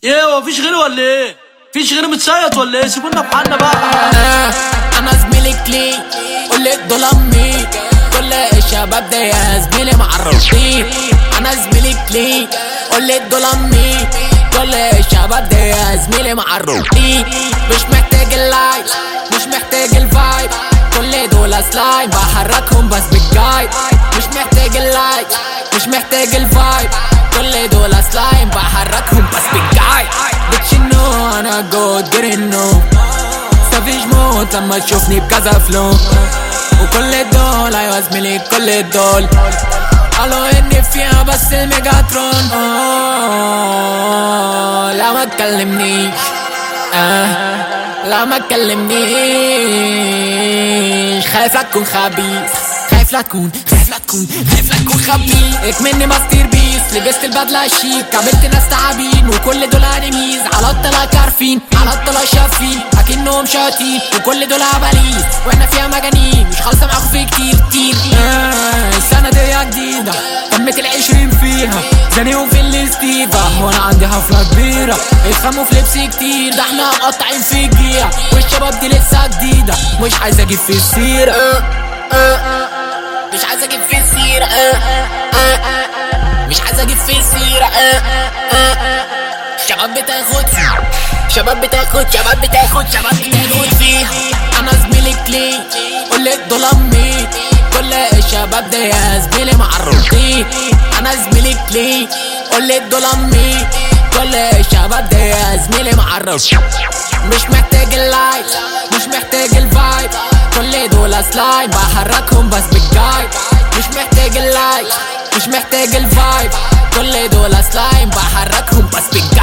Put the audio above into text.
ايه هو مفيش غيري ولا ايه مفيش غيري متصيط ولا ايه سيبونا في حالنا بقى آه، انا زميلي كلي قولي دول امي كل الشباب ده يا زميلي معرفين انا زميلي كلي قولي دول امي كل الشباب ده يا زميلي معرفين مش محتاج اللايك مش محتاج الفايب كل دول سلايم بحركهم بس بالجايد مش محتاج اللايك مش محتاج الفايب كل دول سلايم بحركهم بس بالجايد بتشنو انا جود جرينو سافيج موت لما تشوفني بكذا فلو وكل دول ايوه زميلي كل دول قالوا اني فيها بس الميجاترون آه، لا ما تكلمنيش آه لا ما تكلمنيش خايف لا تكون خبيث خايف لا تكون خايف لا تكون خايف لا تكون خبيث اكمني ماستر بيس لبست البدلة شيك قابلت ناس تعابين وكل دول انيميز على الطلا كارفين على الطلا شافين اكنهم شاتين وكل دول عباليز واحنا فيها مجانين مش خالصة معاكم في كتير كتير آه السنة دي جديدة تمت العشرين فيها زانيهم في الاستيفا وانا عندي حفلة كبيرة يفهموا في لبسي كتير ده احنا مقطعين في الجيع والشباب دي لسه جديدة مش عايز اجيب في السيرة آه، آه، آه. مش عايز اجيب في السيرة آه، آه، آه. مش عايز اجيب في السيرة آه، آه، آه. شباب بتاخد شباب بتاخد شباب بتاخد شباب بتاخد فيها انا زميلي كلي قولك دول امي كل الشباب ده يا زميلي معرفين انا زميلي كلي قولك دول امي كل الشباب ده يا زميلي معرف مش محتاج اللايك مش محتاج الفايب كل دول سلايم بحركهم بس بالجايد مش محتاج اللايك مش محتاج الفايب كل دول سلايم بحركهم بس بالجايد